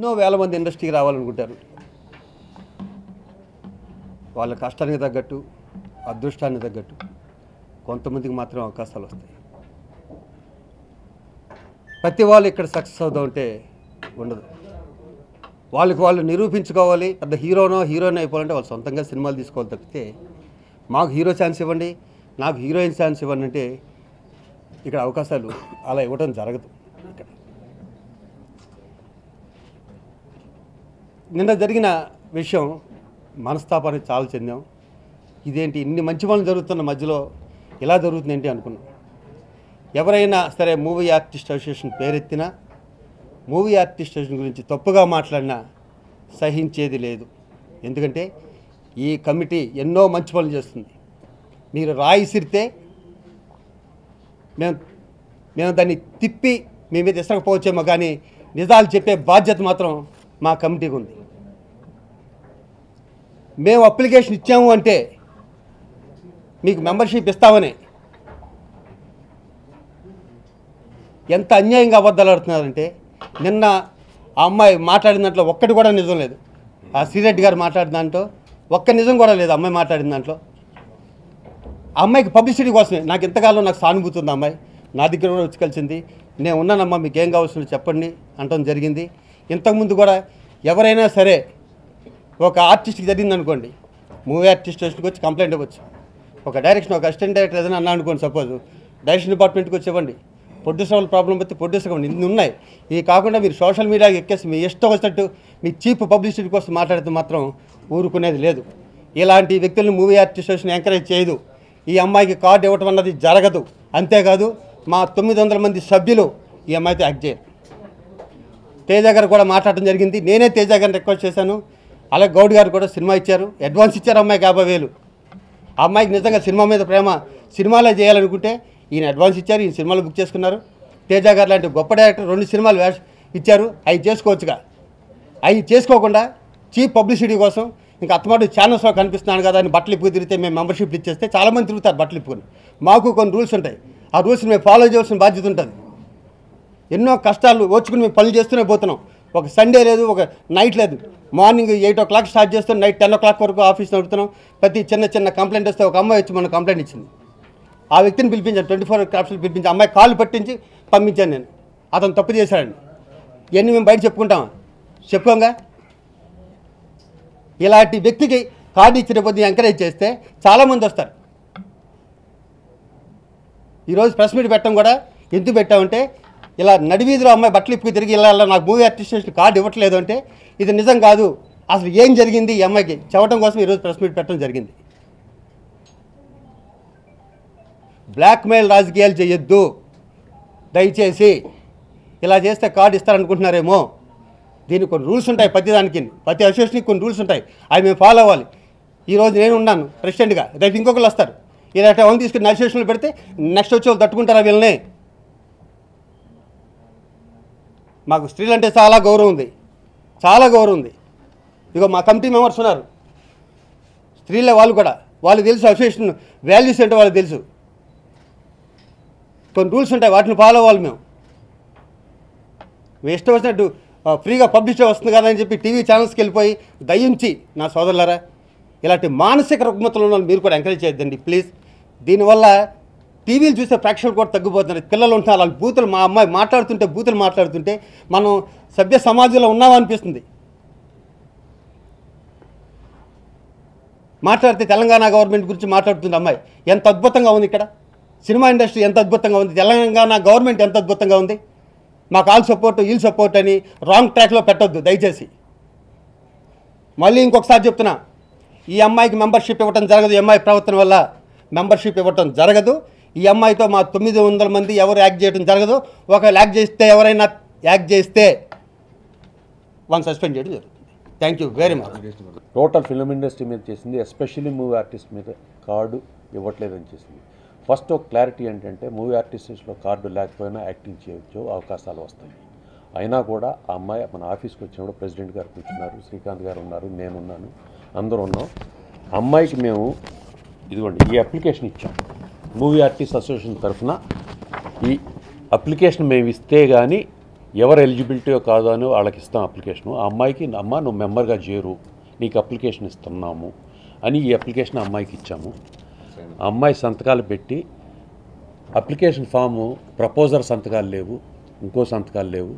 ఎన్నో వేల మంది ఇండస్ట్రీకి రావాలనుకుంటారు వాళ్ళ కష్టానికి తగ్గట్టు అదృష్టానికి తగ్గట్టు కొంతమందికి మాత్రం అవకాశాలు వస్తాయి ప్రతి వాళ్ళు ఇక్కడ సక్సెస్ అవుదాం అంటే ఉండదు వాళ్ళకి వాళ్ళు నిరూపించుకోవాలి పెద్ద హీరోనో హీరోయిన్ అయిపోవాలంటే వాళ్ళు సొంతంగా సినిమాలు తీసుకోవాలి తప్పితే మాకు హీరో ఛాన్స్ ఇవ్వండి నాకు హీరోయిన్ ఛాన్స్ ఇవ్వండి అంటే ఇక్కడ అవకాశాలు అలా ఇవ్వడం జరగదు ఇక్కడ నిన్న జరిగిన విషయం మనస్తాపానికి చాలా చెందాం ఇదేంటి ఇన్ని మంచి పనులు జరుగుతున్న మధ్యలో ఇలా జరుగుతుంది ఏంటి అనుకున్నాం ఎవరైనా సరే మూవీ ఆర్టిస్ట్ అసోసియేషన్ పేరెత్తినా మూవీ ఆర్టిస్ట్ అసోసియేషన్ గురించి తప్పుగా మాట్లాడినా సహించేది లేదు ఎందుకంటే ఈ కమిటీ ఎన్నో మంచి పనులు చేస్తుంది మీరు రాయి సిరితే మేము మేము దాన్ని తిప్పి మీ మీద ఇసకపోవచ్చేమో కానీ నిజాలు చెప్పే బాధ్యత మాత్రం మా కమిటీకి ఉంది మేము అప్లికేషన్ ఇచ్చాము అంటే మీకు మెంబర్షిప్ ఇస్తామని ఎంత అన్యాయంగా అబద్ధాలు ఆడుతున్నారంటే నిన్న ఆ అమ్మాయి మాట్లాడిన దాంట్లో ఒక్కటి కూడా నిజం లేదు ఆ శ్రీరెడ్డి గారు మాట్లాడిన దాంట్లో ఒక్క నిజం కూడా లేదు అమ్మాయి మాట్లాడిన దాంట్లో ఆ అమ్మాయికి పబ్లిసిటీ కోసమే నాకు ఎంతకాలం నాకు సానుభూతి ఉంది ఆ అమ్మాయి నా దగ్గర కూడా వచ్చి కలిసింది నేను ఉన్నానమ్మా మీకు ఏం కావాల్సిందో చెప్పండి అంటం జరిగింది ఇంతకుముందు కూడా ఎవరైనా సరే ఒక ఆర్టిస్ట్కి జరిగింది అనుకోండి మూవీ ఆర్టిస్ట్ స్టేషన్కి వచ్చి కంప్లైంట్ ఇవ్వచ్చు ఒక డైరెక్షన్ ఒక అసిస్టెంట్ డైరెక్టర్ ఏదైనా అన్నా అనుకోండి సపోజ్ డైరెక్షన్ డిపార్ట్మెంట్కి వచ్చి ఇవ్వండి ప్రొడ్యూసర్ వాళ్ళ ప్రాబ్లం వస్తే ప్రొడ్యూసర్ ఇవ్వండి ఇన్ని ఉన్నాయి ఇవి కాకుండా మీరు సోషల్ మీడియాకి ఎక్కేసి మీ ఇష్టం వచ్చినట్టు మీ చీప్ పబ్లిసిటీ కోసం మాట్లాడితే మాత్రం ఊరుకునేది లేదు ఇలాంటి వ్యక్తులను మూవీ ఆర్టిస్ట్ స్టేషన్ ఎంకరేజ్ చేయదు ఈ అమ్మాయికి కార్డు ఇవ్వటం అన్నది జరగదు అంతేకాదు మా తొమ్మిది వందల మంది సభ్యులు ఈ అమ్మాయితో యాక్ట్ చేయరు తేజ గారు కూడా మాట్లాడటం జరిగింది నేనే తేజ గారిని రిక్వెస్ట్ చేశాను అలాగే గౌడ్ గారు కూడా సినిమా ఇచ్చారు అడ్వాన్స్ ఇచ్చారు అమ్మాయికి యాభై వేలు ఆ అమ్మాయికి నిజంగా సినిమా మీద ప్రేమ సినిమాలో చేయాలనుకుంటే ఈయన అడ్వాన్స్ ఇచ్చారు ఈయన సినిమాలు బుక్ చేసుకున్నారు తేజ గారు లాంటి గొప్ప డైరెక్టర్ రెండు సినిమాలు వేష ఇచ్చారు అవి చేసుకోవచ్చుగా అవి చేసుకోకుండా చీప్ పబ్లిసిటీ కోసం ఇంకా అత్తమాటు ఛానల్స్లో కనిపిస్తున్నాను కదా అని బట్టలు ఇప్పుకు తిరిగితే మేము మెంబర్షిప్ ఇచ్చేస్తే చాలామంది తిరుగుతారు బట్టలు ఇప్పుకొని మాకు కొన్ని రూల్స్ ఉంటాయి ఆ రూల్స్ని మేము ఫాలో చేయాల్సిన బాధ్యత ఉంటుంది ఎన్నో కష్టాలు ఓర్చుకుని మేము పనులు చేస్తూనే పోతున్నాం ఒక సండే లేదు ఒక నైట్ లేదు morning eight o'clock start చేస్తాం నైట్ టెన్ ఓ క్లాక్ వరకు ఆఫీస్ నడుపుతున్నాం ప్రతి చిన్న చిన్న కంప్లైంట్ వస్తే ఒక అమ్మాయి వచ్చి మన కంప్లైంట్ ఇచ్చింది ఆ వ్యక్తిని పిలిపించాను ట్వంటీ ఫోర్ క్రాఫ్ట్స్లో పిలిపించి అమ్మాయి కాలు పట్టించి పంపించాను నేను అతను తప్పు చేశాడండి ఇవన్నీ మేము బయట చెప్పుకుంటామా చెప్పుకోంగా ఇలాంటి వ్యక్తికి కార్డు ఇచ్చిన పొద్దు ఎంకరేజ్ చేస్తే చాలామంది వస్తారు ఈరోజు ప్రెస్ మీట్ పెట్టడం కూడా ఎందుకు పెట్టామంటే ఇలా నడివీధిలో అమ్మాయి బట్టలు ఇప్పుకు తిరిగి ఇలా ఇలా నాకు మూవీ ఆర్టిస్టేషన్ కార్డు ఇవ్వట్లేదు అంటే ఇది నిజం కాదు అసలు ఏం జరిగింది ఈ అమ్మాయికి చెప్పడం కోసం ఈరోజు ప్రెస్ మీట్ పెట్టడం జరిగింది బ్లాక్మెయిల్ రాజకీయాలు చేయొద్దు దయచేసి ఇలా చేస్తే కార్డు ఇస్తారనుకుంటున్నారేమో దీనికి కొన్ని రూల్స్ ఉంటాయి ప్రతి దానికి ప్రతి అసోసియేషన్కి కొన్ని రూల్స్ ఉంటాయి అవి మేము ఫాలో అవ్వాలి ఈరోజు నేను ఉన్నాను ప్రెసిడెంట్గా రేపు ఇంకొకరు వస్తారు ఇలా వాళ్ళని తీసుకుని అసోసియేషన్లో పెడితే నెక్స్ట్ వచ్చి వాళ్ళు తట్టుకుంటారా వీళ్ళని మాకు స్త్రీలు అంటే చాలా గౌరవం ఉంది చాలా గౌరవం ఉంది ఇగో మా కమిటీ మెంబర్స్ ఉన్నారు స్త్రీలే వాళ్ళు కూడా వాళ్ళు తెలుసు అసోసియేషన్ వాల్యూస్ ఏంటో వాళ్ళకి తెలుసు కొన్ని రూల్స్ ఉంటాయి వాటిని ఫాలో అవ్వాలి మేము మీ ఇష్టం వచ్చినట్టు ఆ, ఫ్రీగా పబ్లిష్ వస్తుంది కదా అని చెప్పి టీవీ ఛానల్స్కి వెళ్ళిపోయి దయించి నా సోదరులారా ఇలాంటి మానసిక రుగ్మతలు ఉన్న వాళ్ళు మీరు కూడా ఎంకరేజ్ చేయొద్దండి ప్లీజ్ దీనివల్ల టీవీలు చూసే ప్రేక్షకులు కూడా తగ్గిపోతున్నారు పిల్లలు ఉంటున్నారు వాళ్ళ బూతులు మా అమ్మాయి మాట్లాడుతుంటే బూతులు మాట్లాడుతుంటే మనం సభ్య సమాజంలో ఉన్నామనిపిస్తుంది మాట్లాడితే తెలంగాణ గవర్నమెంట్ గురించి మాట్లాడుతుంది అమ్మాయి ఎంత అద్భుతంగా ఉంది ఇక్కడ సినిమా ఇండస్ట్రీ ఎంత అద్భుతంగా ఉంది తెలంగాణ గవర్నమెంట్ ఎంత అద్భుతంగా ఉంది మాకు ఆల్ సపోర్ట్ వీల్ సపోర్ట్ అని రాంగ్ ట్రాక్లో పెట్టొద్దు దయచేసి మళ్ళీ ఇంకొకసారి చెప్తున్నా ఈ అమ్మాయికి మెంబర్షిప్ ఇవ్వటం జరగదు ఈ అమ్మాయి ప్రవర్తన వల్ల మెంబర్షిప్ ఇవ్వటం జరగదు ఈ అమ్మాయితో మా తొమ్మిది వందల మంది ఎవరు యాక్ట్ చేయడం జరగదు ఒకవేళ యాక్ట్ చేస్తే ఎవరైనా యాక్ట్ చేస్తే వన్ సస్పెండ్ చేయడం జరుగుతుంది thank you very much total film industry మీద చేసింది ఎస్పెషల్లీ మూవీ ఆర్టిస్ట్ మీద కార్డు ఇవ్వట్లేదని చేసింది ఫస్ట్ ఒక క్లారిటీ ఏంటంటే మూవీ ఆర్టిస్ట్లో కార్డు లేకపోయినా యాక్టింగ్ చేయొచ్చు అవకాశాలు వస్తాయి అయినా కూడా ఆ అమ్మాయి మన ఆఫీస్కి వచ్చినప్పుడు ప్రెసిడెంట్ గారు కూర్చున్నారు శ్రీకాంత్ గారు ఉన్నారు నేనున్నాను అందరూ ఉన్నాం అమ్మాయికి మేము ఇదిగోండి ఈ అప్లికేషన్ ఇచ్చాం మూవీ ఆర్టిస్ట్ అసోసియేషన్ తరఫున ఈ అప్లికేషన్ మేము ఇస్తే కానీ ఎవరు ఎలిజిబిలిటీ కాదో అని వాళ్ళకి ఇస్తాం అప్లికేషన్ ఆ అమ్మాయికి అమ్మ నువ్వు మెంబర్గా చేరు నీకు అప్లికేషన్ ఇస్తున్నాము అని ఈ అప్లికేషన్ ఆ అమ్మాయికి ఇచ్చాము ఆ అమ్మాయి సంతకాలు పెట్టి అప్లికేషన్ ఫాము ప్రపోజర్ సంతకాలు లేవు ఇంకో సంతకాలు లేవు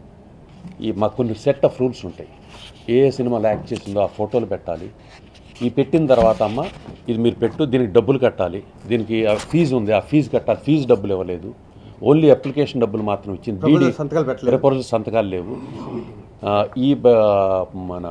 ఈ మాకు కొన్ని సెట్ ఆఫ్ రూల్స్ ఉంటాయి ఏ ఏ సినిమాలో యాక్ట్ చేసిందో ఆ ఫోటోలు పెట్టాలి ఈ పెట్టిన తర్వాత అమ్మ ఇది మీరు పెట్టు దీనికి డబ్బులు కట్టాలి దీనికి ఆ ఫీజు ఉంది ఆ ఫీజు కట్టాలి ఫీజు డబ్బులు ఇవ్వలేదు ఓన్లీ అప్లికేషన్ డబ్బులు మాత్రం ఇచ్చింది Proposal డీడీ సంతకాలు పెట్టలేదు. ప్రపోజల్ సంతకాలు లేవు ఆ, ఈ బ- మన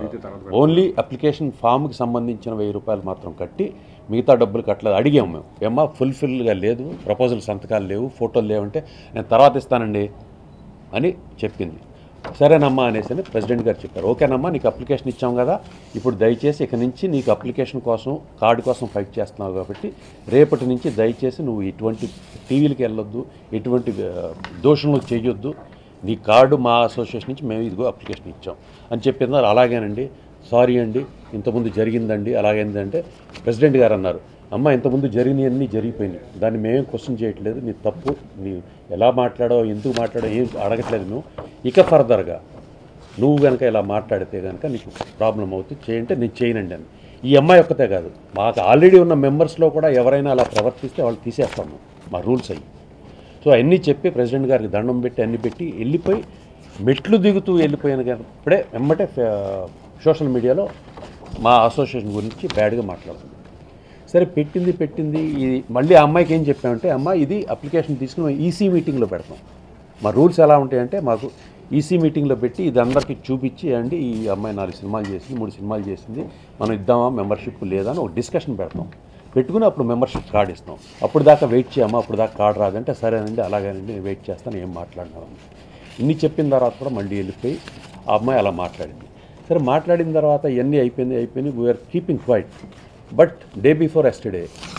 ఓన్లీ అప్లికేషన్ ఫామ్కి సంబంధించిన వెయ్యి రూపాయలు మాత్రం కట్టి మిగతా డబ్బులు కట్టలేదు అడిగాము మేము ఏమ్మా ఫుల్ఫిల్గా లేదు ప్రపోజల్ సంతకాలు లేవు ఫోటోలు లేవంటే నేను తర్వాత ఇస్తానండి అని చెప్పింది సరేనమ్మా అనేసి అని ప్రెసిడెంట్ గారు చెప్పారు ఓకేనమ్మా నీకు అప్లికేషన్ ఇచ్చాం కదా ఇప్పుడు దయచేసి ఇక నుంచి నీకు అప్లికేషన్ కోసం కార్డు కోసం ఫైట్ చేస్తున్నావు కాబట్టి రేపటి నుంచి దయచేసి నువ్వు ఇటువంటి టీవీలకి వెళ్ళొద్దు ఎటువంటి ఆ, దోషణలు చేయొద్దు నీ కార్డు మా అసోసియేషన్ నుంచి మేము ఇదిగో అప్లికేషన్ ఇచ్చాం అని చెప్పింది అలాగేనండి సారీ అండి ఇంతకుముందు జరిగిందండి అలాగైందంటే ప్రెసిడెంట్ గారు అన్నారు అమ్మ ఇంతకుముందు జరిగినవన్నీ జరిగిపోయినాయి దాన్ని మేమేం క్వశ్చన్ చేయట్లేదు నీ తప్పు నీ ఎలా మాట్లాడో ఎందుకు మాట్లాడో ఏం అడగట్లేదు నువ్వు ఇక ఫర్దర్గా నువ్వు కనుక ఇలా మాట్లాడితే కనుక నీకు ప్రాబ్లం అవుతుంది చేయంటే నేను చేయనండి అని ఈ అమ్మాయి ఒక్కతే కాదు మాకు ఆల్రెడీ ఉన్న మెంబర్స్లో కూడా ఎవరైనా అలా ప్రవర్తిస్తే వాళ్ళు తీసేస్తాము మా రూల్స్ అయ్యి సో అన్నీ చెప్పి ప్రెసిడెంట్ గారికి దండం పెట్టి అన్ని పెట్టి వెళ్ళిపోయి మెట్లు దిగుతూ వెళ్ళిపోయిన కానీ ఇప్పుడే వెంబటే సోషల్ మీడియాలో మా అసోసియేషన్ గురించి బ్యాడ్గా మాట్లాడుతుంది సరే పెట్టింది పెట్టింది ఇది మళ్ళీ ఆ అమ్మాయికి ఏం చెప్పామంటే అమ్మ ఇది అప్లికేషన్ తీసుకుని ఈసీ మీటింగ్లో పెడతాం మా రూల్స్ ఎలా ఉంటాయంటే మాకు ఈసీ మీటింగ్లో పెట్టి ఇది అందరికీ చూపించి అండి ఈ అమ్మాయి నాలుగు సినిమాలు చేసింది మూడు సినిమాలు చేసింది మనం ఇద్దామా మెంబర్షిప్ లేదా అని ఒక డిస్కషన్ పెడతాం పెట్టుకుని అప్పుడు మెంబర్షిప్ కార్డు ఇస్తాం అప్పుడు దాకా వెయిట్ చేయమ్మా అప్పుడు దాకా కార్డు రాదంటే సరేనండి అలాగేనండి నేను వెయిట్ చేస్తాను ఏం మాట్లాడినాను ఇన్ని చెప్పిన తర్వాత కూడా మళ్ళీ వెళ్ళిపోయి ఆ అమ్మాయి అలా మాట్లాడింది సరే మాట్లాడిన తర్వాత ఇవన్నీ అయిపోయింది అయిపోయింది we are keeping quiet but day before yesterday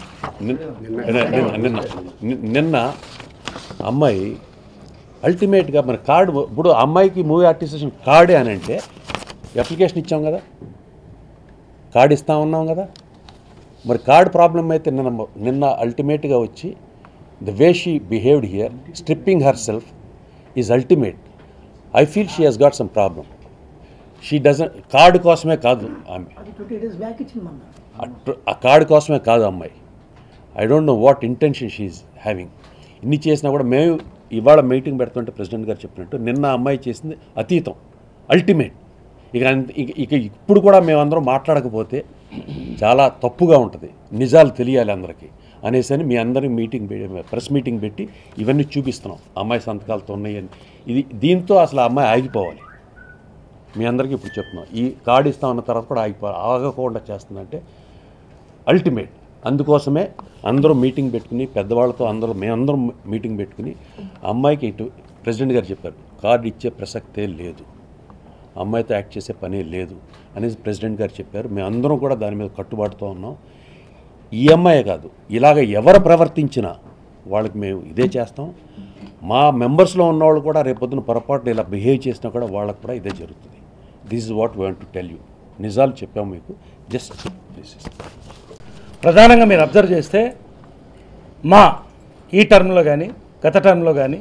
నిన్న నిన్న నిన్న అమ్మాయి అల్టిమేట్గా మన కార్డు ఇప్పుడు ఆ అమ్మాయికి మూవీ ఆర్టిస్టేషన్ కార్డే అని అంటే అప్లికేషన్ ఇచ్చాం కదా కార్డు ఇస్తా ఉన్నాం కదా మరి కార్డ్ ప్రాబ్లం అయితే నిన్న నిన్న అల్టిమేట్గా వచ్చి the way she behaved here stripping herself is ultimate I feel she has got some problem she doesn't card కోసమే కాదు ఆమె అది ట్వంటీ డేస్ బ్యాక్ ఇచ్చింది మొన్న అట్- ఆ కార్డు కోసమే కాదు అమ్మాయి I don't know what intention she's having ఇన్ని చేసినా కూడా మేము ఇవాళ మీటింగ్ పెడుతుంటే ప్రెసిడెంట్ గారు చెప్పినట్టు నిన్న అమ్మాయి చేసింది అతీతం అల్టిమేట్ ఇక అంత- ఇక ఇక ఇప్పుడు కూడా మేమందరం మాట్లాడకపోతే చాలా తప్పుగా ఉంటుంది నిజాలు తెలియాలి అందరికీ అనేసి అని మీ అందరి మీటింగ్ ప్రెస్ మీటింగ్ పెట్టి ఇవన్నీ చూపిస్తున్నాం అమ్మాయి సంతకాలతో ఉన్నాయని ఇది దీంతో అసలు ఆ అమ్మాయి ఆగిపోవాలి మీ అందరికీ ఇప్పుడు చెప్తున్నాం ఈ కార్డు ఇస్తామన్న తర్వాత కూడా ఆగిపో ఆగకుండా చేస్తుందంటే అల్టిమేట్ అందుకోసమే అందరూ మీటింగ్ పెట్టుకుని పెద్దవాళ్ళతో అందరూ మేమందరం మీటింగ్ పెట్టుకుని అమ్మాయికి ఇటు ప్రెసిడెంట్ గారు చెప్పారు కార్డు ఇచ్చే ప్రసక్తే లేదు అమ్మాయితో యాక్ట్ చేసే పనే లేదు అనేసి ప్రెసిడెంట్ గారు చెప్పారు మేమందరం కూడా దాని మీద కట్టుబాటుతో ఉన్నాం ఈ అమ్మాయే కాదు ఇలాగ ఎవరు ప్రవర్తించినా వాళ్ళకి మేము ఇదే చేస్తాం మా మెంబర్స్లో ఉన్నవాళ్ళు కూడా రేపొద్దున పొరపాటున ఇలా బిహేవ్ చేసినా కూడా వాళ్ళకు కూడా ఇదే జరుగుతుంది this is what want to tell you నిజాలు చెప్పాము మీకు జస్ట్ దిస్ ఇస్ ప్రధానంగా మీరు అబ్జర్వ్ చేస్తే మా ఈ టర్మ్లో కానీ గత టర్మ్లో కానీ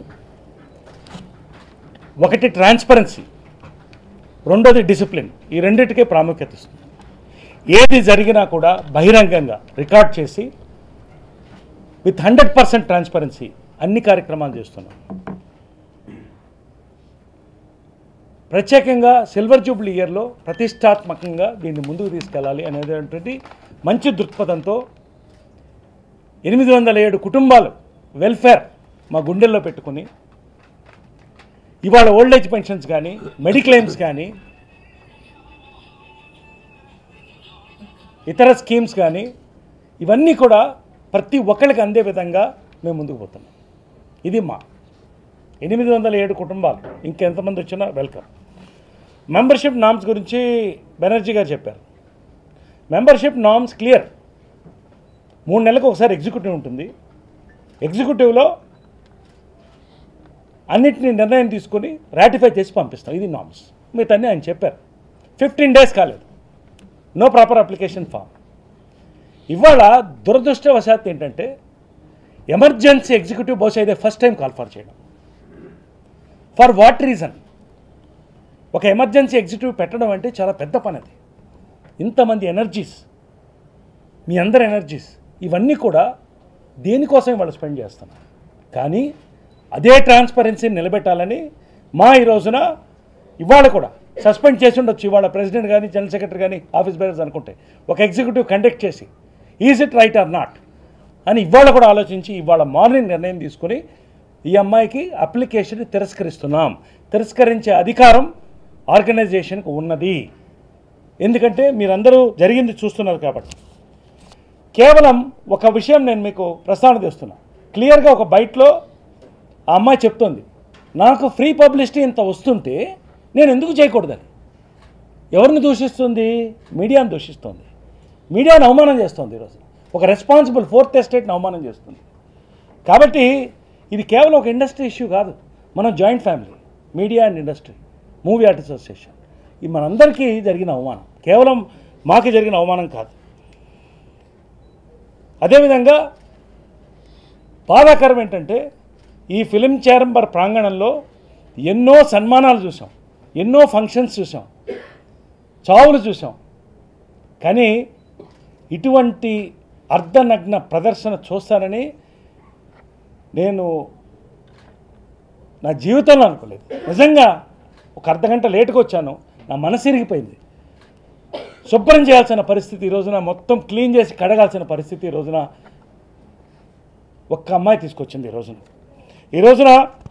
ఒకటి ట్రాన్స్పరెన్సీ రెండోది డిసిప్లిన్ ఈ రెండింటికే ప్రాముఖ్యత ఇస్తుంది ఏది జరిగినా కూడా బహిరంగంగా రికార్డ్ చేసి విత్ హండ్రెడ్ పర్సెంట్ ట్రాన్స్పరెన్సీ అన్ని కార్యక్రమాలు చేస్తున్నాం ప్రత్యేకంగా సిల్వర్ జూబ్లీ ఇయర్లో ప్రతిష్టాత్మకంగా దీన్ని ముందుకు తీసుకెళ్ళాలి అనేటువంటి మంచి దృక్పథంతో ఎనిమిది వందల ఏడు కుటుంబాలు వెల్ఫేర్ మా గుండెల్లో పెట్టుకుని ఇవాళ ఓల్డ్ ఏజ్ పెన్షన్స్ కానీ మెడిక్లెయిమ్స్ కానీ ఇతర స్కీమ్స్ కానీ ఇవన్నీ కూడా ప్రతి ఒక్కరికి అందే విధంగా మేము ముందుకు పోతున్నాం ఇది మా ఎనిమిది వందల ఏడు కుటుంబాలు ఇంకెంతమంది వచ్చినా వెల్కమ్ మెంబర్షిప్ నామ్స్ గురించి బెనర్జీ గారు చెప్పారు మెంబర్షిప్ నామ్స్ క్లియర్ మూడు నెలలకు ఒకసారి ఎగ్జిక్యూటివ్ ఉంటుంది ఎగ్జిక్యూటివ్లో అన్నిటినీ నిర్ణయం తీసుకొని రాటిఫై చేసి పంపిస్తాం ఇది నామ్స్ మిగతా ఆయన చెప్పారు ఫిఫ్టీన్ డేస్ కాలేదు నో ప్రాపర్ అప్లికేషన్ ఫామ్ ఇవాళ దురదృష్టవశాత్తు ఏంటంటే ఎమర్జెన్సీ ఎగ్జిక్యూటివ్ బహుశా ఇదే ఫస్ట్ టైం కాల్ ఫర్ చేయడం ఫర్ వాట్ రీజన్ ఒక ఎమర్జెన్సీ ఎగ్జిక్యూటివ్ పెట్టడం అంటే చాలా పెద్ద పని అది ఇంతమంది ఎనర్జీస్ మీ అందరి ఎనర్జీస్ ఇవన్నీ కూడా దేనికోసం వాళ్ళు స్పెండ్ చేస్తున్నారు కానీ అదే ట్రాన్స్పరెన్సీని నిలబెట్టాలని మా ఈ రోజున ఇవాళ కూడా సస్పెండ్ చేసి ఉండొచ్చు ఇవాళ ప్రెసిడెంట్ కానీ జనరల్ సెక్రటరీ కానీ ఆఫీస్ బేరర్స్ అనుకుంటే ఒక ఎగ్జిక్యూటివ్ కండక్ట్ చేసి is it right or not అని ఇవాళ కూడా ఆలోచించి ఇవాళ మార్నింగ్ నిర్ణయం తీసుకుని ఈ అమ్మాయికి అప్లికేషన్ తిరస్కరిస్తున్నాం తిరస్కరించే అధికారం ఆర్గనైజేషన్కి ఉన్నది ఎందుకంటే మీరందరూ జరిగింది చూస్తున్నారు కాబట్టి కేవలం ఒక విషయం నేను మీకు ప్రస్తావన చేస్తున్నా క్లియర్గా ఒక బయటలో ఆ అమ్మాయి చెప్తోంది నాకు ఫ్రీ పబ్లిసిటీ ఇంత వస్తుంటే నేను ఎందుకు చేయకూడదని ఎవరిని దూషిస్తుంది మీడియాను దూషిస్తుంది మీడియాను అవమానం చేస్తుంది ఈరోజు ఒక రెస్పాన్సిబుల్ ఫోర్త్ ఎస్టేట్ని అవమానం చేస్తుంది కాబట్టి ఇది కేవలం ఒక ఇండస్ట్రీ ఇష్యూ కాదు మనం joint family media and industry movie artist association ఇది మనందరికీ జరిగిన అవమానం కేవలం మాకు జరిగిన అవమానం కాదు అదేవిధంగా బాధాకరం ఏంటంటే ఈ ఫిలిం ఛాంబర్ ప్రాంగణంలో ఎన్నో సన్మానాలు చూసాం ఎన్నో ఫంక్షన్స్ చూసాం చావులు చూసాం కానీ ఇటువంటి అర్ధనగ్న ప్రదర్శన చూస్తానని నేను నా జీవితంలో అనుకోలేదు నిజంగా ఒక అర్ధ గంట లేటుగా వచ్చాను నా మనసు ఇరిగిపోయింది శుభ్రం చేయాల్సిన పరిస్థితి ఈ రోజున మొత్తం క్లీన్ చేసి కడగాల్సిన పరిస్థితి ఈ రోజున ఒక్క అమ్మాయి తీసుకొచ్చింది ఈ రోజున ఈ రోజున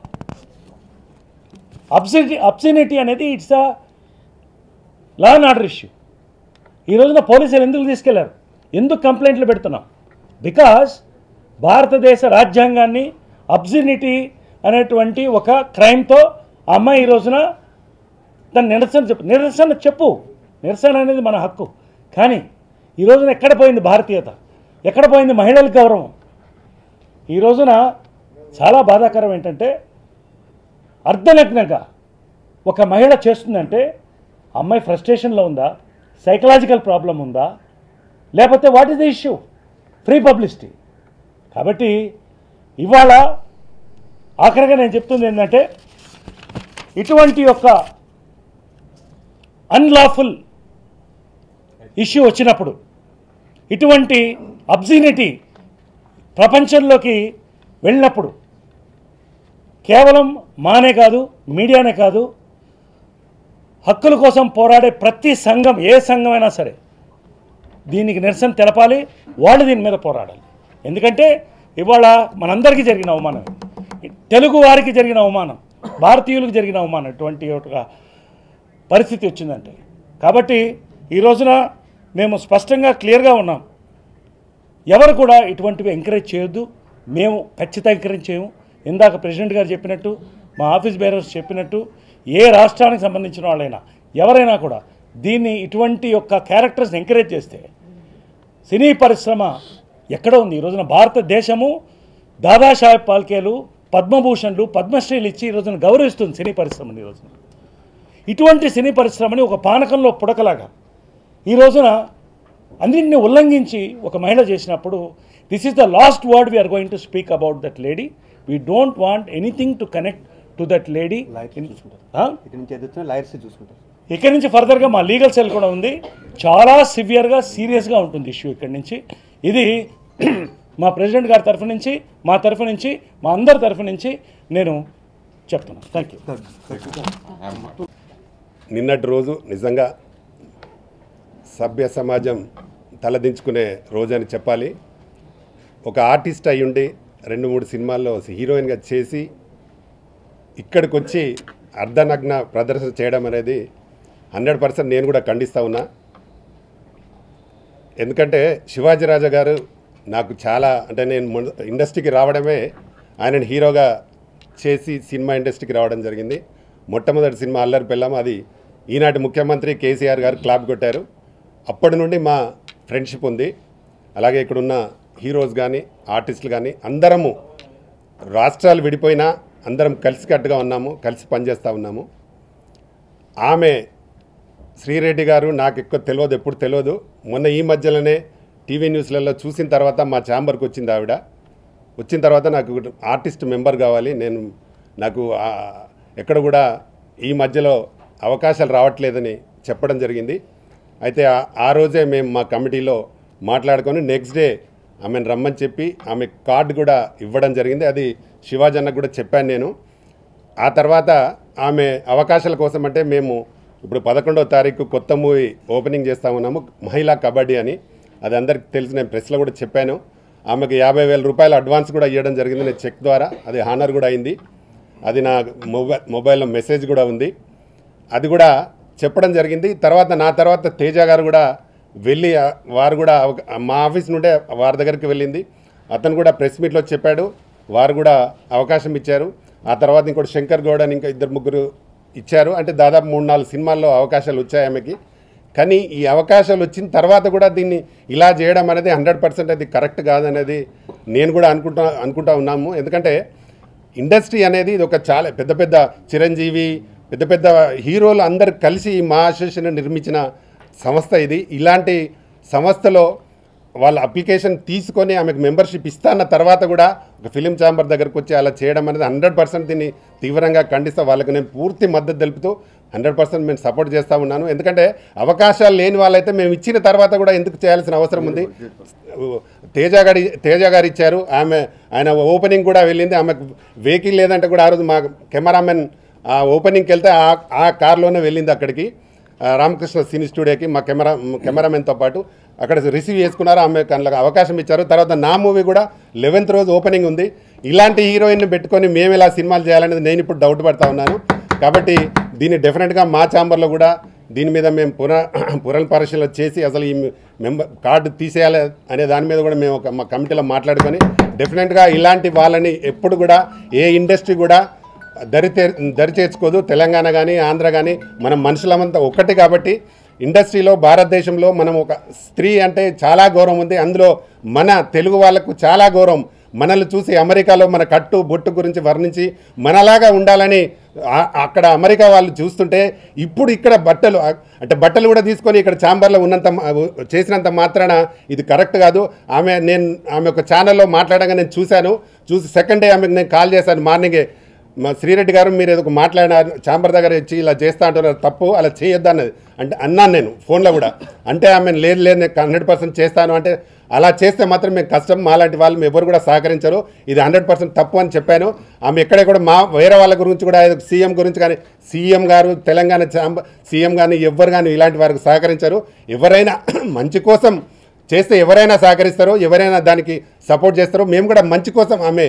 అబ్సినిటీ అబ్సినిటీ అనేది it's a law and order issue ఈ రోజున పోలీసులు ఎందుకు తీసుకెళ్లారు ఎందుకు కంప్లైంట్లు పెడుతున్నాం బికాస్ భారతదేశ రాజ్యాంగాన్ని అబ్సినిటీ అనేటువంటి ఒక క్రైమ్తో ఆ అమ్మాయి ఈ రోజున దాన్ని నిరసన చెప్పు నిరసన చెప్పు నిరసన అనేది మన హక్కు కానీ ఈ రోజున ఎక్కడ పోయింది భారతీయత ఎక్కడ పోయింది మహిళల గౌరవం ఈ రోజున చాలా బాధాకరం ఏంటంటే అర్ధనగ్నంగా ఒక మహిళ చేస్తుందంటే అమ్మాయి ఫ్రస్ట్రేషన్లో ఉందా సైకలాజికల్ ప్రాబ్లం ఉందా లేకపోతే what is the issue free publicity కాబట్టి ఇవాళ ఆఖరిగా నేను చెప్తుంది ఏంటంటే ఇటువంటి యొక్క అన్లాఫుల్ ఇష్యూ వచ్చినప్పుడు ఇటువంటి అబ్జినిటీ ప్రపంచంలోకి వెళ్ళినప్పుడు కేవలం మానే కాదు మీడియానే కాదు హక్కుల కోసం పోరాడే ప్రతి సంఘం ఏ సంఘమైనా సరే దీనికి నిరసన తెలపాలి వాళ్ళు దీని మీద పోరాడాలి ఎందుకంటే ఇవాళ మనందరికీ జరిగిన అవమానం ఇది. తెలుగు వారికి జరిగిన అవమానం భారతీయులకు జరిగిన అవమానం ఇటువంటి ఒక పరిస్థితి వచ్చిందంటే కాబట్టి ఈ రోజున మేము స్పష్టంగా క్లియర్గా ఉన్నాం ఎవరు కూడా ఇటువంటివి ఎంకరేజ్ చేయొద్దు మేము ఖచ్చితంగా ఎంకరేజ్ చేయము ఇందాక ప్రెసిడెంట్ గారు చెప్పినట్టు మా ఆఫీస్ బేరర్స్ చెప్పినట్టు ఏ రాష్ట్రానికి సంబంధించిన వాళ్ళైనా ఎవరైనా కూడా దీన్ని ఇటువంటి యొక్క క్యారెక్టర్స్ ఎంకరేజ్ చేస్తే సినీ పరిశ్రమ ఎక్కడ ఉంది ఈ రోజున భారతదేశము దాదాసాహెబ్ పాల్కేలు పద్మభూషణ్లు పద్మశ్రీలు ఇచ్చి ఈ రోజున గౌరవిస్తుంది సినీ పరిశ్రమని ఈ రోజున ఇటువంటి సినీ పరిశ్రమని ఒక పానకంలో పుడకలాగా ఈ రోజున అన్నింటిని ఉల్లంఘించి ఒక మహిళ చేసినప్పుడు this is the last word we are going to speak about that lady we don't want anything to connect to that lady lawyers చూసుకుంటారు ఇటు నుంచి ఎదుగుతున్న లాయర్స్ చూసుకుంటారు ఇక్కడి నుంచి ఫర్దర్గా మా లీగల్ సెల్ కూడా ఉంది చాలా సివియర్గా సీరియస్గా ఉంటుంది ఇష్యూ ఇక్కడి నుంచి ఇది మా ప్రెసిడెంట్ గారి తరఫు నుంచి మా తరఫు నుంచి మా అందరి తరఫు నుంచి నేను చెప్తున్నాను థ్యాంక్ యూ నిన్నటి రోజు నిజంగా సభ్య సమాజం తలదించుకునే రోజు అని చెప్పాలి ఒక ఆర్టిస్ట్ అయ్యుండి రెండు మూడు సినిమాల్లో హీరోయిన్గా చేసి ఇక్కడికి వచ్చి అర్ధనగ్న ప్రదర్శన చేయడం అనేది హండ్రెడ్ పర్సెంట్ నేను కూడా ఖండిస్తా ఉన్నా ఎందుకంటే శివాజీరాజా గారు నాకు చాలా అంటే నేను మొద- ఇండస్ట్రీకి రావడమే ఆయనను హీరోగా చేసి సినిమా ఇండస్ట్రీకి రావడం జరిగింది మొట్టమొదటి సినిమా అల్లరి పెళ్ళాం అది ఈనాటి ముఖ్యమంత్రి కేసీఆర్ గారు క్లాప్ కొట్టారు అప్పటి నుండి మా ఫ్రెండ్షిప్ ఉంది అలాగే ఇక్కడున్న హీరోస్ కానీ ఆర్టిస్టులు కానీ అందరము రాష్ట్రాలు విడిపోయినా అందరం కలిసికట్టుగా ఉన్నాము కలిసి పనిచేస్తూ ఉన్నాము ఆమె శ్రీరెడ్డి గారు నాకు ఎక్కువ తెలియదు ఎప్పుడు తెలియదు మొన్న ఈ మధ్యలోనే టీవీ న్యూస్లలో చూసిన తర్వాత మా ఛాంబర్కి వచ్చింది ఆవిడ వచ్చిన తర్వాత నాకు ఆర్టిస్ట్ మెంబర్ కావాలి నేను నాకు ఆ ఎక్కడ కూడా ఈ మధ్యలో అవకాశాలు రావట్లేదని చెప్పడం జరిగింది అయితే ఆ- ఆ రోజే మేము మా కమిటీలో మాట్లాడుకొని నెక్స్ట్ డే ఆమెను రమ్మని చెప్పి ఆమె కార్డు కూడా ఇవ్వడం జరిగింది అది శివాజన్నకు కూడా చెప్పాను నేను ఆ తర్వాత ఆమె అవకాశాల కోసం అంటే మేము ఇప్పుడు పదకొండవ తారీఖు కొత్త మూవీ ఓపెనింగ్ చేస్తా ఉన్నాము మహిళా కబడ్డీ అని అది అందరికి తెలిసి నేను ప్రెస్లో కూడా చెప్పాను ఆమెకు యాభై వేల రూపాయలు అడ్వాన్స్ కూడా ఇవ్వడం జరిగింది నేను చెక్ ద్వారా అది హానర్ కూడా అయింది అది నా మొబైల్ మొబైల్లో మెసేజ్ కూడా ఉంది అది కూడా చెప్పడం జరిగింది తర్వాత నా తర్వాత తేజ గారు కూడా వెళ్ళి ఆ, వారు కూడా ఒక- మా ఆఫీస్ నుండే వారి దగ్గరికి వెళ్ళింది అతను కూడా ప్రెస్ మీట్లో చెప్పాడు వారు కూడా అవకాశం ఇచ్చారు ఆ తర్వాత ఇంకోటి శంకర్ గౌడ్ అని ఇంకా ఇద్దరు ముగ్గురు ఇచ్చారు అంటే దాదాపు మూడు నాలుగు సినిమాల్లో అవకాశాలు వచ్చాయి ఆమెకి కానీ ఈ అవకాశాలు వచ్చిన తర్వాత కూడా దీన్ని ఇలా చేయడం అనేది హండ్రెడ్ పర్సెంట్ అది కరెక్ట్ కాదనేది నేను కూడా అనుకుంటా అనుకుంటా ఉన్నాము ఎందుకంటే ఇండస్ట్రీ అనేది ఇది ఒక చాలా పెద్ద పెద్ద చిరంజీవి పెద్ద పెద్ద హీరోలు అందరు కలిసి ఈ మా అసోసియేషన్ నిర్మించిన సంస్థ ఇది ఇలాంటి సంస్థలో వాళ్ళ అప్లికేషన్ తీసుకొని ఆమెకు మెంబర్షిప్ ఇస్తాన్న తర్వాత కూడా ఒక ఫిలిం ఛాంబర్ దగ్గరకు వచ్చి అలా చేయడం అనేది హండ్రెడ్ పర్సెంట్ దీన్ని తీవ్రంగా ఖండిస్తా వాళ్ళకి నేను పూర్తి మద్దతు తెలుపుతూ హండ్రెడ్ పర్సెంట్ మేము సపోర్ట్ చేస్తూ ఉన్నాను ఎందుకంటే అవకాశాలు లేని వాళ్ళైతే మేము ఇచ్చిన తర్వాత కూడా ఎందుకు చేయాల్సిన అవసరం ఉంది తేజ గారి తేజ గారు ఇచ్చారు ఆమె ఆయన ఓపెనింగ్ కూడా వెళ్ళింది ఆమెకు వెహికల్ లేదంటే కూడా ఆ రోజు మా కెమెరామెన్ ఆ ఓపెనింగ్కి వెళ్తే ఆ ఆ కార్లోనే వెళ్ళింది అక్కడికి ఆ, రామకృష్ణ సినీ స్టూడియోకి మా కెమెరా కెమెరామెన్తో పాటు అక్కడ రిసీవ్ చేసుకున్నారు ఆమె అందులో అవకాశం ఇచ్చారు తర్వాత నా మూవీ కూడా లెవెన్త్ రోజు ఓపెనింగ్ ఉంది ఇలాంటి హీరోయిన్ పెట్టుకొని మేము ఇలా సినిమాలు చేయాలనేది నేను ఇప్పుడు డౌట్ పడతా ఉన్నాను కాబట్టి దీన్ని డెఫినెట్గా మా ఛాంబర్లో కూడా దీని మీద మేము పున పునః పరిశీలన చేసి అసలు ఈ మెంబర్ కార్డు తీసేయాలి అనే దాని మీద కూడా మేము ఒక మా కమిటీలో మాట్లాడుకొని డెఫినెట్గా ఇలాంటి వాళ్ళని ఎప్పుడు కూడా ఏ ఇండస్ట్రీ కూడా దరి తే- దరి చేర్చుకోదు తెలంగాణ కానీ ఆంధ్ర కానీ మనం మనుషులమంతా ఒక్కటి కాబట్టి ఇండస్ట్రీలో భారతదేశంలో మనం ఒక స్త్రీ అంటే చాలా గౌరవం ఉంది అందులో మన తెలుగు వాళ్ళకు చాలా గౌరవం మనల్ని చూసి అమెరికాలో మన కట్టు బొట్టు గురించి వర్ణించి మనలాగా ఉండాలని ఆ- అక్కడ అమెరికా వాళ్ళు చూస్తుంటే ఇప్పుడు ఇక్కడ బట్టలు ఆ- అంటే బట్టలు కూడా తీసుకొని ఇక్కడ ఛాంబర్లో ఉన్నంత మా- చేసినంత మాత్రాన ఇది కరెక్ట్ కాదు ఆమె నేను ఆమె ఒక ఛానల్లో మాట్లాడగా నేను చూశాను చూసి సెకండ్ డే ఆమెకు నేను కాల్ చేశాను మార్నింగే మా శ్రీరెడ్డి గారు మీరు ఏదో ఒక మాట్లాడినారు ఛాంబర్ దగ్గర ఇచ్చి ఇలా చేస్తా అంటున్నారు తప్పు అలా చేయొద్దు అన్నది అంటే అన్నాను నేను ఫోన్లో కూడా అంటే ఆమె లేదు లేదు నేను హండ్రెడ్ పర్సెంట్ చేస్తాను అంటే అలా చేస్తే మాత్రం మేము కష్టం మాలాంటి వాళ్ళు మేము ఎవరు కూడా సహకరించరు ఇది హండ్రెడ్ పర్సెంట్ తప్పు అని చెప్పాను ఆమె ఎక్కడ కూడా మా వేరే వాళ్ళ గురించి కూడా ఏదో సీఎం గురించి కానీ సీఎం గారు తెలంగాణ ఛాంబర్ సీఎం కానీ ఎవ్వరు కానీ ఇలాంటి వారికి సహకరించరు ఎవరైనా మంచి కోసం చేస్తే ఎవరైనా సహకరిస్తారో ఎవరైనా దానికి సపోర్ట్ చేస్తారో మేము కూడా మంచి కోసం ఆమె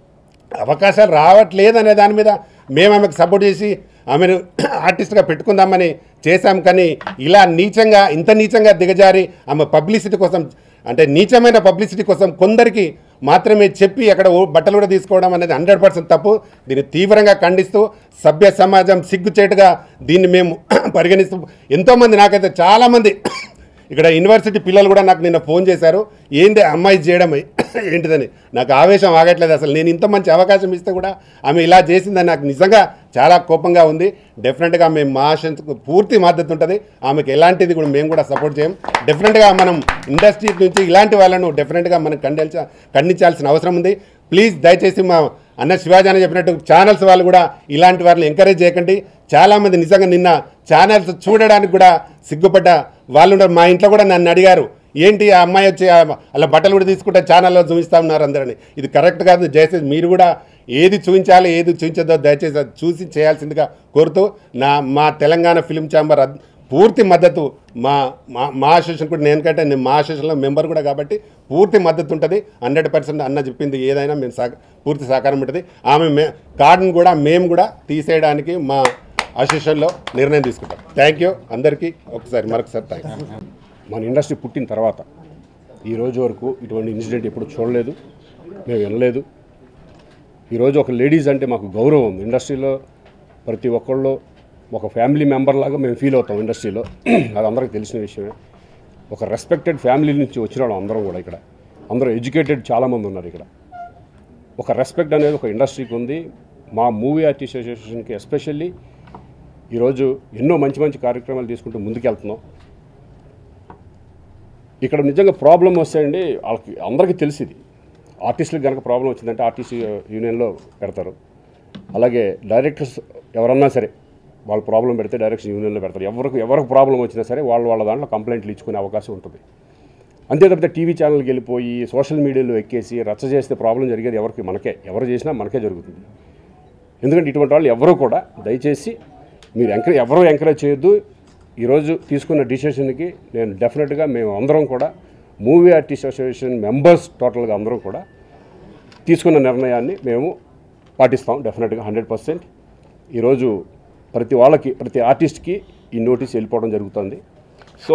అవకాశాలు రావట్లేదు అనే దాని మీద మేము ఆమెకు సపోర్ట్ చేసి ఆమెను ఆర్టిస్ట్గా పెట్టుకుందామని చేశాం కానీ ఇలా నీచంగా ఇంత నీచంగా దిగజారి ఆమె పబ్లిసిటీ కోసం అంటే నీచమైన పబ్లిసిటీ కోసం కొందరికి మాత్రమే చెప్పి అక్కడ ఓ- బట్టలు కూడా తీసుకోవడం అనేది హండ్రెడ్ పర్సెంట్ తప్పు దీన్ని తీవ్రంగా ఖండిస్తూ సభ్య సమాజం సిగ్గుచేటుగా దీన్ని మేము పరిగణిస్తూ ఎంతోమంది నాకైతే చాలామంది ఇక్కడ యూనివర్సిటీ పిల్లలు కూడా నాకు నిన్న ఫోన్ చేశారు ఏంది ఆ అమ్మాయి చేయడం ఏంటిదని నాకు ఆవేశం ఆగట్లేదు అసలు నేను ఇంత మంచి అవకాశం ఇస్తే కూడా ఆమె ఇలా చేసిందని నాకు నిజంగా చాలా కోపంగా ఉంది డెఫినెట్గా మేము మా ఆశకు పూర్తి మద్దతు ఉంటుంది ఆమెకు ఎలాంటిది కూడా మేము కూడా సపోర్ట్ చేయం డెఫినెట్గా మనం ఇండస్ట్రీ నుంచి ఇలాంటి వాళ్ళను డెఫినెట్గా మనం ఖండించ ఖండించాల్సిన అవసరం ఉంది ప్లీజ్ దయచేసి మా అన్న శివాజీ అని చెప్పినట్టు ఛానల్స్ వాళ్ళు కూడా ఇలాంటి వారిని ఎంకరేజ్ చేయకండి చాలామంది నిజంగా నిన్న ఛానల్స్ చూడడానికి కూడా సిగ్గుపడ్డ వాళ్ళు ఉన్నారు. మా ఇంట్లో కూడా నన్ను అడిగారు ఏంటి ఆ అమ్మాయి వచ్చి ఆ- అలా బట్టలు కూడా తీసుకుంటే ఛానల్లో చూపిస్తా ఉన్నారు అందరని ఇది కరెక్ట్ కాదు దయచేసి మీరు కూడా ఏది చూపించాలి ఏది చూపించదో దయచేసి అది చూసి చేయాల్సిందిగా కోరుతూ నా మా తెలంగాణ ఫిలిం ఛాంబర్ అద్- పూర్తి మద్దతు మా మా మా అసోసియేషన్ కూడా నేను కంటే నేను మా అసోసియేషన్లో మెంబర్ కూడా కాబట్టి పూర్తి మద్దతు ఉంటుంది హండ్రెడ్ పర్సెంట్ అన్న చెప్పింది ఏదైనా మేము సహ పూర్తి సహకారం ఉంటుంది ఆమె మే కార్డును కూడా మేము కూడా తీసేయడానికి మా అసోసియేషన్లో నిర్ణయం తీసుకుంటాం థ్యాంక్ యూ అందరికీ ఒకసారి మరొకసారి థ్యాంక్ యూ మన ఇండస్ట్రీ పుట్టిన తర్వాత ఈ రోజు వరకు ఇటువంటి ఇన్సిడెంట్ ఎప్పుడు చూడలేదు మేము వినలేదు ఈరోజు ఒక లేడీస్ అంటే మాకు గౌరవం ఉంది ఇండస్ట్రీలో ప్రతి ఒక్కళ్ళు ఒక ఫ్యామిలీ మెంబర్ లాగా మేము ఫీల్ అవుతాం ఇండస్ట్రీలో అది అందరికీ తెలిసిన విషయమే ఒక రెస్పెక్టెడ్ ఫ్యామిలీ నుంచి వచ్చిన వాళ్ళం అందరం కూడా ఇక్కడ అందరూ ఎడ్యుకేటెడ్ చాలామంది ఉన్నారు ఇక్కడ ఒక రెస్పెక్ట్ అనేది ఒక ఇండస్ట్రీకి ఉంది మా మూవీ ఆర్టిస్ట్ అసోసియేషన్కి ఎస్పెషల్లీ ఈరోజు ఎన్నో మంచి మంచి కార్యక్రమాలు తీసుకుంటూ ముందుకెళ్తున్నాం ఇక్కడ నిజంగా ప్రాబ్లం వస్తాయండి వాళ్ళకి అందరికీ తెలిసింది ఆర్టిస్టులకు కనుక ప్రాబ్లం వచ్చిందంటే ఆర్టిస్ట్ యూనియన్లో పెడతారు అలాగే డైరెక్టర్స్ ఎవరన్నా సరే వాళ్ళు ప్రాబ్లం పెడితే డైరెక్షన్ యూనియన్లో పెడతారు ఎవరికి ఎవరికి ప్రాబ్లం వచ్చినా సరే వాళ్ళు వాళ్ళ దాంట్లో కంప్లైంట్లు ఇచ్చుకునే అవకాశం ఉంటుంది అంతే తప్పితే టీవీ ఛానల్కి వెళ్ళిపోయి సోషల్ మీడియాలో ఎక్కేసి రచ్చ చేస్తే ప్రాబ్లం జరిగేది ఎవరికి మనకే ఎవరు చేసినా మనకే జరుగుతుంది ఎందుకంటే ఇటువంటి వాళ్ళు ఎవరు కూడా దయచేసి మీరు ఎంకరేజ్ ఎవరూ ఎంకరేజ్ చేయొద్దు ఈరోజు తీసుకున్న డిసిషన్కి నేను డెఫినెట్గా మేము అందరం కూడా మూవీ ఆర్టిస్ట్ అసోసియేషన్ మెంబర్స్ టోటల్గా అందరం కూడా తీసుకున్న నిర్ణయాన్ని మేము పాటిస్తాం డెఫినెట్గా హండ్రెడ్ పర్సెంట్ ఈరోజు ప్రతి వాళ్ళకి ప్రతి ఆర్టిస్ట్కి ఈ నోటీస్ వెళ్ళిపోవడం జరుగుతుంది సో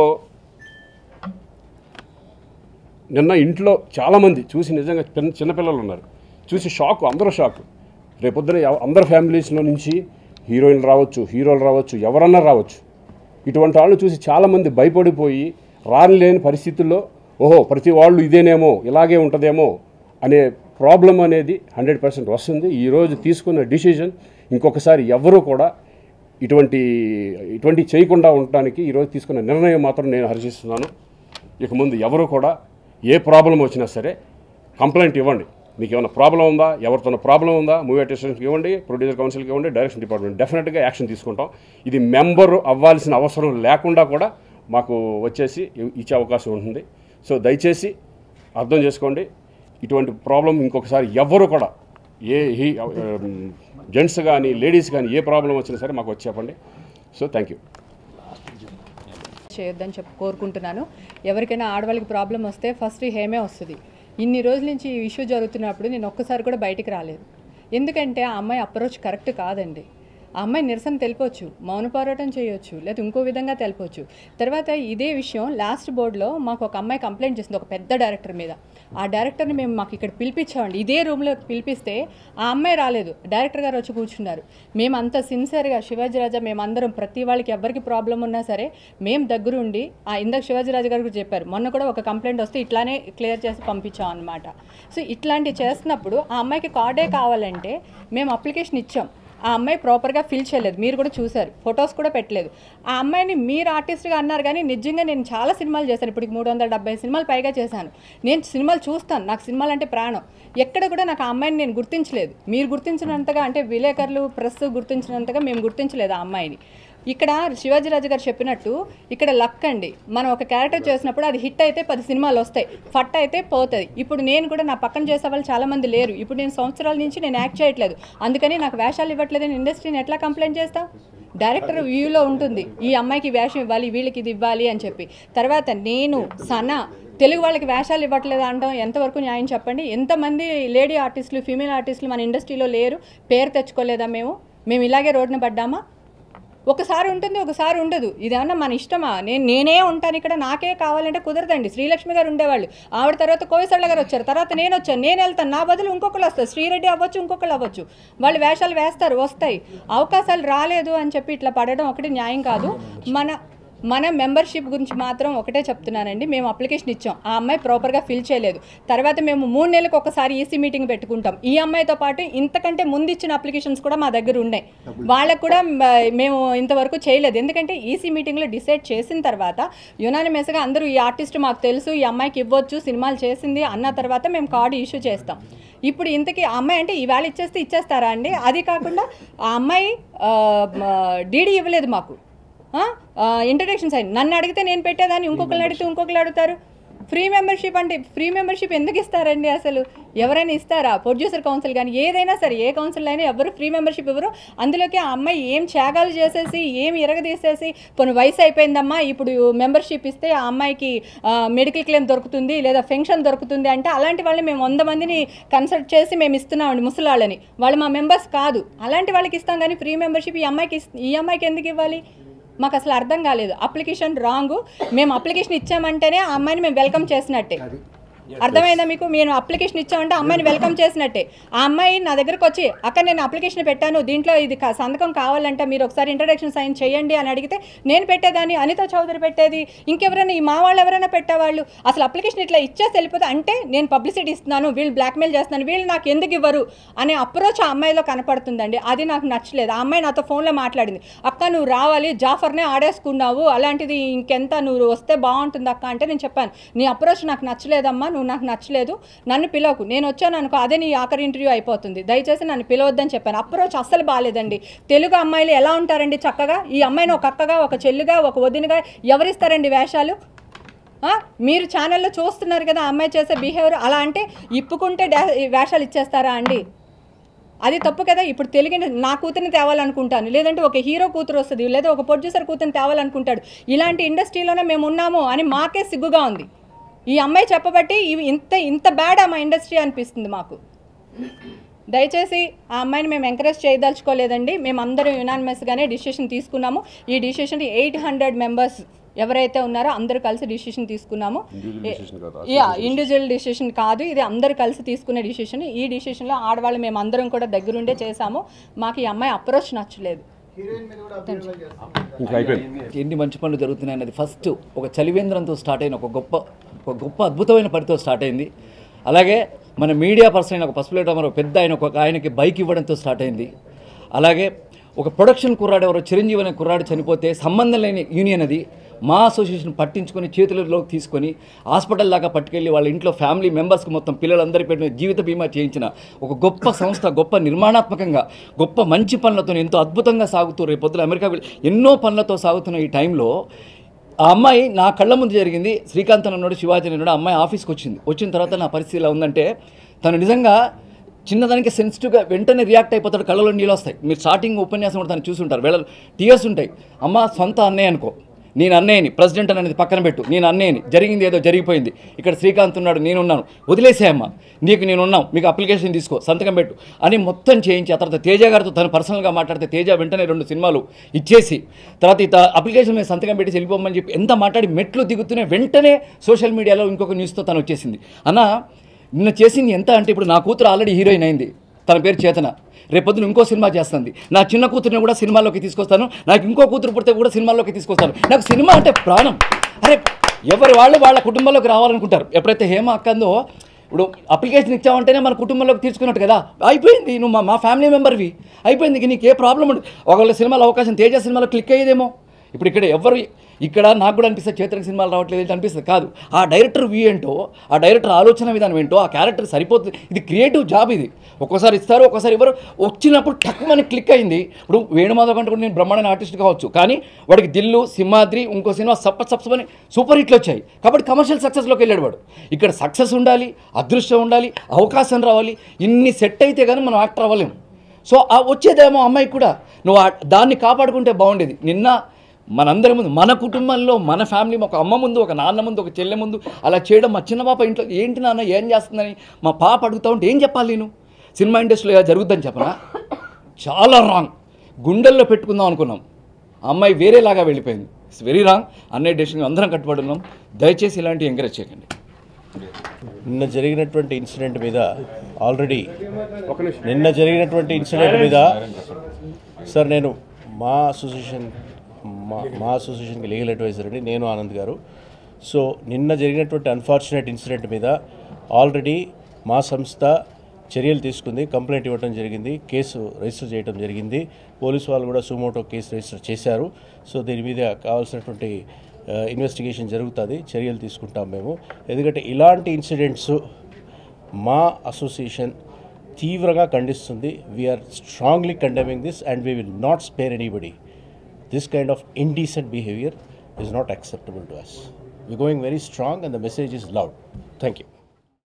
నిన్న ఇంట్లో చాలామంది చూసి నిజంగా చిన్న చిన్నపిల్లలు ఉన్నారు చూసి షాక్ అందరూ షాక్ రేపొద్దున ఎవ- అందరి ఫ్యామిలీస్లో నుంచి హీరోయిన్లు రావచ్చు హీరోలు రావచ్చు ఎవరన్నా రావచ్చు ఇటువంటి వాళ్ళు చూసి చాలామంది భయపడిపోయి రాని లేని పరిస్థితుల్లో ఓహో ప్రతి వాళ్ళు ఇదేనేమో ఇలాగే ఉంటుందేమో అనే ప్రాబ్లం అనేది హండ్రెడ్ పర్సెంట్ వస్తుంది ఈరోజు తీసుకున్న డిసిజన్ ఇంకొకసారి ఎవరూ కూడా ఇటువంటి ఇటువంటి చేయకుండా ఉండటానికి ఈరోజు తీసుకున్న నిర్ణయం మాత్రం నేను హర్షిస్తున్నాను ఇక ముందు ఎవరు కూడా ఏ ప్రాబ్లం వచ్చినా సరే కంప్లైంట్ ఇవ్వండి మీకు ఏమైనా ప్రాబ్లం ఉందా ఎవరితో ప్రాబ్లం ఉందా మూవీ అటెస్టేషన్కి ఇవ్వండి ప్రొడ్యూసర్ కౌన్సిల్కి ఇవ్వండి డైరెక్షన్ డిపార్ట్మెంట్ డెఫినెట్గా యాక్షన్ తీసుకుంటాం ఇది మెంబర్ అవ్వాల్సిన అవసరం లేకుండా కూడా మాకు వచ్చేసి ఇ- ఇచ్చే అవకాశం ఉంటుంది సో దయచేసి అర్థం చేసుకోండి ఇటువంటి ప్రాబ్లం ఇంకొకసారి ఎవరు కూడా ఏ హీ జెంట్స్ కానీ లేడీస్ కానీ ఏ ప్రాబ్లం వచ్చినా సరే మాకు వచ్చి చెప్పండి సో థ్యాంక్ యూ చేయొద్దని చెప్పి కోరుకుంటున్నాను ఎవరికైనా ఆడవాళ్ళకి ప్రాబ్లం వస్తే ఫస్ట్ హేమే వస్తుంది ఇన్ని రోజుల నుంచి ఈ ఇష్యూ జరుగుతున్నప్పుడు నేను ఒక్కసారి కూడా బయటికి రాలేదు ఎందుకంటే ఆ అమ్మాయి అప్రోచ్ కరెక్ట్ కాదండి ఆ అమ్మాయి నిరసన తెలిపొచ్చు మౌన పోరాటం చేయొచ్చు లేదా ఇంకో విధంగా తెలపొచ్చు తర్వాత ఇదే విషయం లాస్ట్ బోర్డులో మాకు ఒక అమ్మాయి కంప్లైంట్ చేసింది ఒక పెద్ద డైరెక్టర్ మీద ఆ డైరెక్టర్ని మేము మాకు ఇక్కడ పిలిపించామండి ఇదే రూమ్లో పిలిపిస్తే ఆ అమ్మాయి రాలేదు డైరెక్టర్ గారు వచ్చి కూర్చున్నారు మేము అంత సిన్సియర్గా శివాజీ రాజా మేమందరం ప్రతి వాళ్ళకి ఎవరికి ప్రాబ్లం ఉన్నా సరే మేము దగ్గరుండి ఆ ఇందాక శివాజీ రాజా గారు కూడా చెప్పారు మొన్న కూడా ఒక కంప్లైంట్ వస్తే ఇట్లానే క్లియర్ చేసి పంపించాం అనమాట సో ఇట్లాంటివి చేస్తున్నప్పుడు ఆ అమ్మాయికి కార్డే కావాలంటే మేము అప్లికేషన్ ఇచ్చాం ఆ అమ్మాయి ప్రాపర్గా ఫిల్ చేయలేదు మీరు కూడా చూశారు ఫొటోస్ కూడా పెట్టలేదు ఆ అమ్మాయిని మీరు ఆర్టిస్ట్గా అన్నారు కానీ నిజంగా నేను చాలా సినిమాలు చేశాను ఇప్పుడు మూడు వందల డెబ్బై సినిమాలు పైగా చేశాను నేను సినిమాలు చూస్తాను నాకు సినిమాలు అంటే ప్రాణం ఎక్కడ కూడా నాకు ఆ అమ్మాయిని నేను గుర్తించలేదు మీరు గుర్తించినంతగా అంటే విలేకరులు ప్రెస్ గుర్తించినంతగా మేము గుర్తించలేదు ఆ అమ్మాయిని ఇక్కడ శివాజీరాజు గారు చెప్పినట్టు ఇక్కడ లక్ అండి మనం ఒక క్యారెక్టర్ చేసినప్పుడు అది హిట్ అయితే పది సినిమాలు వస్తాయి ఫట్ అయితే పోతుంది ఇప్పుడు నేను కూడా నా పక్కన చేసే వాళ్ళు చాలా మంది లేరు ఇప్పుడు నేను సంవత్సరాల నుంచి నేను యాక్ట్ చేయట్లేదు అందుకని నాకు వేషాలు ఇవ్వట్లేదని ఇండస్ట్రీని ఎట్లా కంప్లైంట్ చేస్తా డైరెక్టర్ వ్యూలో ఉంటుంది ఈ అమ్మాయికి వేషం ఇవ్వాలి వీళ్ళకి ఇది ఇవ్వాలి అని చెప్పి తర్వాత నేను సనా తెలుగు వాళ్ళకి వేషాలు ఇవ్వట్లేదు అనడం ఎంతవరకు న్యాయం చెప్పండి ఎంతమంది లేడీ ఆర్టిస్టులు ఫీమేల్ ఆర్టిస్టులు మన ఇండస్ట్రీలో లేరు పేరు తెచ్చుకోలేదా మేము మేము ఇలాగే రోడ్డున పడ్డామా ఒకసారి ఉంటుంది ఒకసారి ఉండదు ఇదేమన్నా మన ఇష్టమా నేను నేనే ఉంటాను ఇక్కడ నాకే కావాలంటే కుదరదండి శ్రీలక్ష్మి గారు ఉండేవాళ్ళు ఆవిడ తర్వాత కోవిసళ్ళ గారు వచ్చారు తర్వాత నేను వచ్చాను నేను వెళ్తాను నా బదులు ఇంకొకరు వస్తారు శ్రీరెడ్డి అవ్వచ్చు ఇంకొకరు అవ్వచ్చు వాళ్ళు వేషాలు వేస్తారు వస్తాయి అవకాశాలు రాలేదు అని చెప్పి ఇట్లా పడడం ఒకటి న్యాయం కాదు మన మన మెంబర్షిప్ గురించి మాత్రం ఒకటే చెప్తున్నానండి మేము అప్లికేషన్ ఇచ్చాం ఆ అమ్మాయి ప్రాపర్గా ఫిల్ చేయలేదు తర్వాత మేము మూడు నెలలకు ఒకసారి ఈసీ మీటింగ్ పెట్టుకుంటాం ఈ అమ్మాయితో పాటు ఇంతకంటే ముందు ఇచ్చిన అప్లికేషన్స్ కూడా మా దగ్గర ఉన్నాయి వాళ్ళకు కూడా మ- మేము ఇంతవరకు చేయలేదు ఎందుకంటే ఈసీ మీటింగ్లో డిసైడ్ చేసిన తర్వాత యునానిమస్గా అందరూ ఈ ఆర్టిస్ట్ మాకు తెలుసు ఈ అమ్మాయికి ఇవ్వచ్చు సినిమాలు చేసింది అన్న తర్వాత మేము కార్డు ఇష్యూ చేస్తాం ఇప్పుడు ఇంతకీ ఆ అమ్మాయి అంటే ఈవేళ ఇచ్చేస్తే ఇచ్చేస్తారా అండి అది కాకుండా ఆ అమ్మాయి డీడీ ఇవ్వలేదు మాకు ఇంట్రడక్షన్ సైన్ నన్ను అడిగితే నేను పెట్టేదాన్ని ఇంకొకరిని అడిగితే ఇంకొకరు అడుగుతారు ఫ్రీ మెంబర్షిప్ అంటే ఫ్రీ మెంబర్షిప్ ఎందుకు ఇస్తారండి అసలు ఎవరైనా ఇస్తారా ప్రొడ్యూసర్ కౌన్సిల్ కానీ ఏదైనా సరే ఏ కౌన్సిల్ అయినా ఎవరు ఫ్రీ మెంబర్షిప్ ఎవరు అందులోకి ఆ అమ్మాయి ఏం త్యాగాలు చేసేసి ఏం ఇరగదీసేసి కొన్ని వయసు అయిపోయిందమ్మా ఇప్పుడు మెంబర్షిప్ ఇస్తే ఆ అమ్మాయికి మెడికల్ క్లెయిమ్ దొరుకుతుంది లేదా పెన్షన్ దొరుకుతుంది అంటే అలాంటి వాళ్ళని మేము వంద మందిని కన్సల్ట్ చేసి మేము ఇస్తున్నామండి ముసలాళ్ళని వాళ్ళు మా మెంబర్స్ కాదు అలాంటి వాళ్ళకి ఇస్తాం కానీ ఫ్రీ మెంబర్షిప్ ఈ అమ్మాయికి ఇస్- ఈ అమ్మాయికి ఎందుకు ఇవ్వాలి మాకు అసలు అర్థం కాలేదు అప్లికేషన్ రాంగ్ మేము అప్లికేషన్ ఇచ్చామంటేనే ఆ అమ్మాయిని మేము వెల్కమ్ చేసినట్టే అర్థమైందా మీకు మేము అప్లికేషన్ ఇచ్చామంటే అమ్మాయిని వెల్కమ్ చేసినట్టే ఆ అమ్మాయి నా దగ్గరకు వచ్చి అక్కడ నేను అప్లికేషన్ పెట్టాను దీంట్లో ఇది క- సంతకం కావాలంటే మీరు ఒకసారి ఇంట్రడక్షన్ సైన్ చేయండి అని అడిగితే నేను పెట్టేదాన్ని అనిత చౌదరి పెట్టేది ఇంకెవరైనా ఈ మా వాళ్ళు ఎవరైనా పెట్టేవాళ్ళు అసలు అప్లికేషన్ ఇట్లా ఇచ్చేసి వెళ్ళిపోతే అంటే నేను పబ్లిసిటీ ఇస్తున్నాను వీళ్ళు బ్లాక్మెయిల్ చేస్తున్నాను వీళ్ళు నాకు ఎందుకు ఇవ్వరు అనే అప్రోచ్ ఆ అమ్మాయిలో కనపడుతుందండి అది నాకు నచ్చలేదు ఆ అమ్మాయి నాతో ఫోన్లో మాట్లాడింది అక్క నువ్వు రావాలి జాఫర్నే ఆడేసుకున్నావు అలాంటిది ఇంకెంత నువ్వు వస్తే బాగుంటుంది అక్క అంటే నేను చెప్పాను నీ అప్రోచ్ నాకు నచ్చలేదమ్మా నువ్వు నాకు నచ్చలేదు నన్ను పిలవకు నేను వచ్చాను అనుకో అదే నీ ఆఖరి ఇంటర్వ్యూ అయిపోతుంది దయచేసి నన్ను పిలవద్దని చెప్పాను అప్రోచ్ అస్సలు బాగాలేదండి తెలుగు అమ్మాయిలు ఎలా ఉంటారండి చక్కగా ఈ అమ్మాయిని ఒక అక్కగా ఒక చెల్లిగా ఒక వదినగా ఎవరిస్తారండి వేషాలు ఆ? మీరు ఛానల్లో చూస్తున్నారు కదా ఆ అమ్మాయి చేసే బిహేవియర్ అలా అంటే ఇప్పుకుంటే డా వేషాలు ఇచ్చేస్తారా అండి అది తప్పు కదా ఇప్పుడు తెలుగు నా కూతుర్ని తేవాలనుకుంటాను లేదంటే ఒక హీరో కూతురు వస్తుంది లేదా ఒక ప్రొడ్యూసర్ కూతుర్ని తేవాలనుకుంటాడు ఇలాంటి ఇండస్ట్రీలోనే మేము ఉన్నాము అని మాకే సిగ్గుగా ఉంది ఈ అమ్మాయి చెప్పబట్టి ఇవి ఇంత ఇంత బ్యాడ్ మా ఇండస్ట్రీ అనిపిస్తుంది మాకు దయచేసి ఆ అమ్మాయిని మేము ఎంకరేజ్ చేయదలుచుకోలేదండి మేము అందరం యునానిమస్గానే డిసిషన్ తీసుకున్నాము ఈ డిసిషన్ ఎయిట్ హండ్రెడ్ మెంబర్స్ ఎవరైతే ఉన్నారో అందరూ కలిసి డిసిషన్ తీసుకున్నాము యా ఇండివిజువల్ డిసిషన్ కాదు ఇది అందరు కలిసి తీసుకునే డిసిషన్ ఈ డిసిషన్లో ఆడవాళ్ళు మేము అందరం కూడా దగ్గరుండే చేశాము మాకు ఈ అమ్మాయి అప్రోచ్ నచ్చలేదు ఇంకా అయిపోయింది ఎన్ని మంచి పనులు జరుగుతున్నాయి అన్నది ఫస్ట్ ఒక చలివేంద్రంతో స్టార్ట్ అయిన ఒక గొప్ప ఒక గొప్ప అద్భుతమైన పనితో స్టార్ట్ అయింది అలాగే మన మీడియా పర్సన్ అయిన ఒక పసుపులేట మరి పెద్ద ఆయన ఒక ఆయనకి బైక్ ఇవ్వడంతో స్టార్ట్ అయింది అలాగే ఒక ప్రొడక్షన్ కుర్రాడు ఎవరో చిరంజీవి అనే కుర్రాడు చనిపోతే సంబంధం లేని యూనియన్ అది మా అసోసియేషన్ పట్టించుకొని చేతులలోకి తీసుకొని హాస్పిటల్ దాకా పట్టుకెళ్ళి వాళ్ళ ఇంట్లో ఫ్యామిలీ మెంబర్స్కి మొత్తం పిల్లలందరి పెట్టిన జీవిత బీమా చేయించిన ఒక గొప్ప సంస్థ గొప్ప నిర్మాణాత్మకంగా గొప్ప మంచి పనులతో ఎంతో అద్భుతంగా సాగుతూ రేపు పొద్దున అమెరికా వెళ్ళి ఎన్నో పనులతో సాగుతున్న ఈ టైంలో ఆ అమ్మాయి నా కళ్ళ ముందు జరిగింది శ్రీకాంత్ అన్నాడు శివాజీ అన్నాడు ఆ అమ్మాయి ఆఫీస్కి వచ్చింది వచ్చిన తర్వాత నా పరిస్థితి ఎలా ఉందంటే తను నిజంగా చిన్నదానికి సెన్సిటివ్గా వెంటనే రియాక్ట్ అయిపోతాడు కళ్ళలో నీళ్ళు వస్తాయి మీరు స్టార్టింగ్ ఉపన్యాసం కూడా తను చూసుంటారు వేళ టీయర్స్ ఉంటాయి అమ్మ సొంత అన్నయ్య అనుకో నేను అన్నయ్యని ప్రెసిడెంట్ అనేది పక్కన పెట్టు నేను అన్నయ్యని జరిగింది ఏదో జరిగిపోయింది ఇక్కడ శ్రీకాంత్ ఉన్నాడు నేనున్నాను వదిలేసేయమ్మా నీకు నేను ఉన్నాం మీకు అప్లికేషన్ తీసుకో సంతకం పెట్టు అని మొత్తం చేయించి ఆ తర్వాత తేజ గారితో తను పర్సనల్గా మాట్లాడితే తేజ వెంటనే రెండు సినిమాలు ఇచ్చేసి తర్వాత ఇత అప్లికేషన్ మీద సంతకం పెట్టి వెళ్ళిపోమని చెప్పి ఎంత మాట్లాడి మెట్లు దిగుతూనే వెంటనే సోషల్ మీడియాలో ఇంకొక న్యూస్తో తను వచ్చేసింది అన్న నిన్న చేసింది ఎంత అంటే ఇప్పుడు నా కూతురు ఆల్రెడీ హీరోయిన్ అయింది తన పేరు చేతన రేపొద్దున ఇంకో సినిమా చేస్తుంది నా చిన్న కూతురుని కూడా సినిమాల్లోకి తీసుకొస్తాను నాకు ఇంకో కూతురు పుడితే కూడా సినిమాల్లోకి తీసుకొస్తాను నాకు సినిమా అంటే ప్రాణం అరే ఎవరి వాళ్ళు వాళ్ళ కుటుంబంలోకి రావాలనుకుంటారు ఎప్పుడైతే హేమ అక్కందో ఇప్పుడు అప్లికేషన్ ఇచ్చావంటేనే మన కుటుంబంలోకి తీసుకున్నట్టు కదా అయిపోయింది నువ్వు మా మా ఫ్యామిలీ మెంబర్వి అయిపోయింది ఇక నీకు ఏ ప్రాబ్లం ఉండదు ఒకవేళ సినిమాలో అవకాశం తేజ సినిమాలో క్లిక్ అయ్యేదేమో ఇప్పుడు ఇక్కడ ఎవరు ఇక్కడ నాకు కూడా అనిపిస్తుంది చేతనకి సినిమాలు రావట్లేదు ఏంటి అనిపిస్తుంది కాదు ఆ డైరెక్టర్ వ్యూ ఏంటో ఆ డైరెక్టర్ ఆలోచన విధానం ఏంటో ఆ క్యారెక్టర్ సరిపోతుంది ఇది క్రియేటివ్ జాబ్ ఇది ఒక్కోసారి ఇస్తారు ఒక్కోసారి ఎవరు వచ్చినప్పుడు టక్ మనకి క్లిక్ అయింది ఇప్పుడు వేణుమాధవ్ కంటే కూడా నేను బ్రహ్మాండమైన ఆర్టిస్ట్ కావచ్చు కానీ వాడికి దిల్లు సింహాద్రి ఇంకో సినిమా సప్ప సప్సమని సూపర్ హిట్లు వచ్చాయి కాబట్టి కమర్షియల్ సక్సెస్లోకి వెళ్ళాడు వాడు ఇక్కడ సక్సెస్ ఉండాలి అదృష్టం ఉండాలి అవకాశం రావాలి ఇన్ని సెట్ అయితే కానీ మనం యాక్టర్ అవ్వలేము సో ఆ వచ్చేదేమో అమ్మాయికి కూడా నువ్వు ఆ- దాన్ని కాపాడుకుంటే బాగుండేది నిన్న మనందరి ముందు మన కుటుంబంలో మన ఫ్యామిలీ ఒక అమ్మ ముందు ఒక నాన్న ముందు ఒక చెల్లె ముందు అలా చేయడం మా చిన్న పాప ఇంట్లో ఏంటి నాన్న ఏం చేస్తుందని మా పాప అడుగుతా ఉంటే ఏం చెప్పాలి నేను సినిమా ఇండస్ట్రీలో ఇలా జరుగుద్దని చెప్పనా చాలా రాంగ్ గుండెల్లో పెట్టుకుందాం అనుకున్నాం ఆ అమ్మాయి వేరేలాగా వెళ్ళిపోయింది ఇట్స్ వెరీ రాంగ్ అన్నయ్య డెసిషన్ అందరం కట్టుబడి ఉన్నాం దయచేసి ఇలాంటివి ఎంకరేజ్ చేయకండి నిన్న జరిగినటువంటి ఇన్సిడెంట్ మీద ఆల్రెడీ నిన్న జరిగినటువంటి ఇన్సిడెంట్ మీద సార్ నేను మా అసోసియేషన్ మా మా అసోసియేషన్కి లీగల్ అడ్వైజర్ అండి నేను ఆనంద్ గారు సో నిన్న జరిగినటువంటి అన్ఫార్చునేట్ ఇన్సిడెంట్ మీద ఆల్రెడీ మా సంస్థ చర్యలు తీసుకుంది కంప్లైంట్ ఇవ్వడం జరిగింది కేసు రిజిస్టర్ చేయడం జరిగింది పోలీసు వాళ్ళు కూడా సుమోటో కేసు రిజిస్టర్ చేశారు సో దీని మీద కావాల్సినటువంటి ఆ, ఇన్వెస్టిగేషన్ జరుగుతుంది చర్యలు తీసుకుంటాం మేము ఎందుకంటే ఇలాంటి ఇన్సిడెంట్స్ మా అసోసియేషన్ తీవ్రంగా ఖండిస్తుంది we are strongly condemning this and we will not spare anybody this kind of indecent behaviour is not acceptable to us. We're going very strong and the message is loud. Thank you.